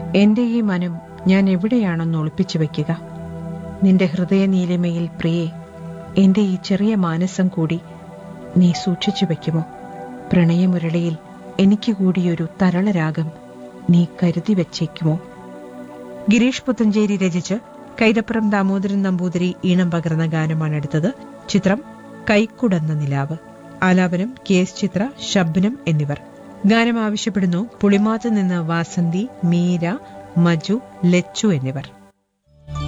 എന്റെ ഈ മനം ഞാൻ എവിടെയാണെന്ന് ഒളിപ്പിച്ചു വയ്ക്കുക നിന്റെ ഹൃദയ നീലിമയിൽ പ്രിയെ എന്റെ ഈ ചെറിയ മാനസം കൂടി നീ സൂക്ഷിച്ചു വയ്ക്കുമോ പ്രണയമുരളിയിൽ എനിക്ക് കൂടിയൊരു തരളരാഗം നീ കരുതി വച്ചേക്കുമോ ഗിരീഷ് പുത്തഞ്ചേരി രചിച്ച് കൈതപ്പുറം ദാമോദരൻ നമ്പൂതിരി ഈണം പകർന്ന ഗാനമാണ് എടുത്തത് ചിത്രം കൈക്കുടന്ന നിലാവ് ആലാപനം കെ എസ് ചിത്ര ശബ്നം എന്നിവർ ഗാനം ആവശ്യപ്പെടുന്നു പുളിമാത്ത് നിന്ന് വാസന്തി മീര മജു ലച്ചു എന്നിവർ